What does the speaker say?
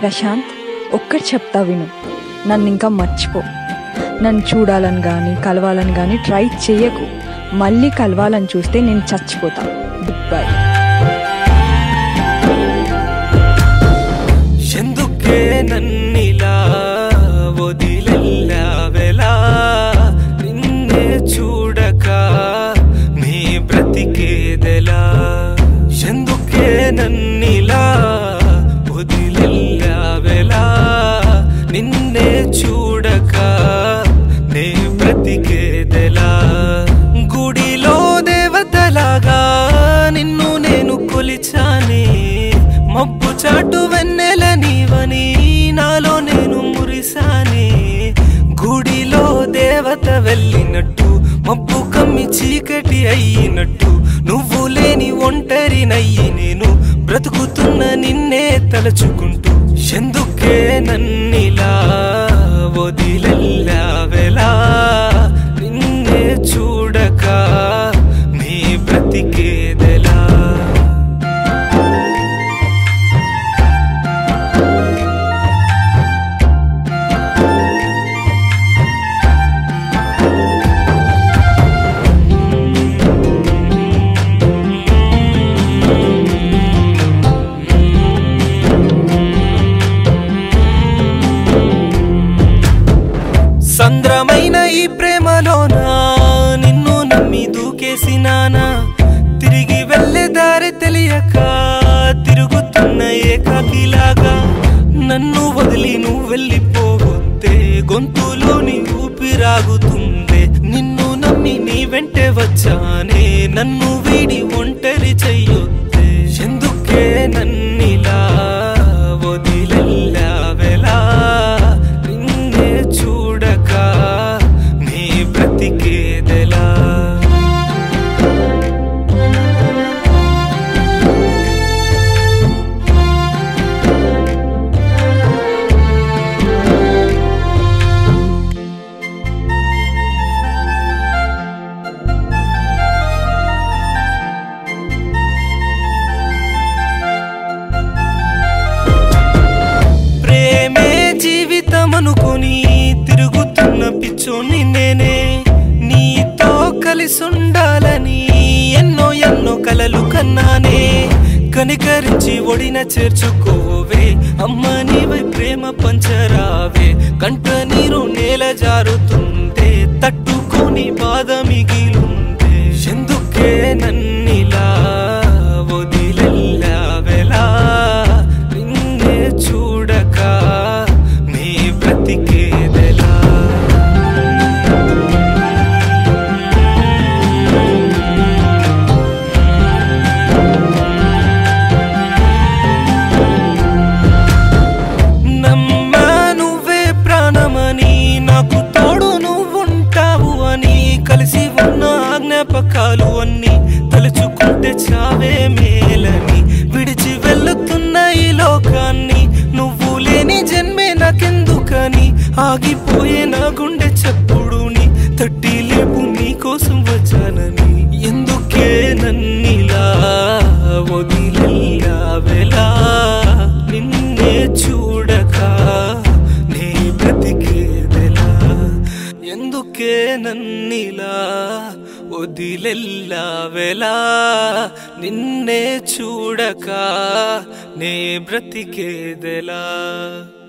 ప్రశాంత్ ఒక్కటి చెప్తా విను నన్ను ఇంకా మర్చిపో నన్ను చూడాలని కానీ కలవాలని కానీ ట్రై చేయకు మళ్ళీ కలవాలని చూస్తే నేను చచ్చిపోతా గుడ్ బై ఎందుకే నన్నిలా వదిలెల్లావెలా నిన్నే చూడక నీ బ్రతికేదెలా ఎందుకే నన్నిలా వదిలెల్లావెలా నిన్నే చూడక నీ బ్రతికేదెలా గుడిలో దేవతలాగా నిన్ను నేను కొలిచానే మబ్బు చాటు వెన్నెల నీవని నాలో నేను మురిసానే గుడిలో దేవత వెళ్ళినట్టు మబ్బు కమ్మి చీకటి అయినట్టు నువ్వు లేని ఒంటరినయ్యి నేను బ్రతుకుతున్న నిన్నే తలచుకుంటూ ఎందుకే నన్నిలా వదిలెల్లావెలా నిన్నే చూడక నీ బ్రతికేదెలా సంద్రమైన ఈ ప్రేమలోన నిన్ను నమ్మి దూకేసినానా తిరిగి వెళ్ళే దారి తెలియక తిరుగుతున్న ఏకాకిలాగా నన్ను వదిలి నువ్వు వెళ్ళిపోతే గొంతులోని ఊపిరాగుతుందే నిన్ను నమ్మి నీ వెంటే వచ్చానే నన్ను వీడి ఒంటరి చెయ్యొద్దే ఎందుకే నన్నిలా వదిలెల్లావెలా నిన్నే చూడక నీ బ్రతికేదెలా ప్రేమే జీవితం అనుకుని తిరుగుతున్న పిచ్చోని నేనే నీతో కలిసి ఉండాలని ఎన్నో ఎన్నో కలలు కన్నానే కనికరించి ఒడిన చేర్చుకోవే అమ్మ నీవై ప్రేమ పంచరావే కంట నీరు నేల జారుతుంటే తట్టుకొని బాధ మిగిలుంటే ఎందుకే నన్నిలా వదిలెల్లావెలా నిన్నే చూడక నీ బ్రతికేదెలా నమ్మా నువ్వే ప్రాణమని నాకు తోడు నువ్వుంటావు అని కలిసి ఉన్న జ్ఞాపకాలు అన్ని తలుచుకుంటే చావే మేలని విడిచి వెళ్తున్న ఈ లోకాన్ని నువ్వు లేని జన్మే నాకెందుకని ఆగిపోయే నా గుండె చప్పుడుని తట్టి లేపు నీ కోసం వచ్చానని ఎందుకే నన్నిలా వదిలెల్లావెలా నిన్నే చూడక నీ బ్రతికేదెలా ఎందుకే నన్నిలా వదిలెల్లావెలా నిన్నే చూడక నే బ్రతికేదెలా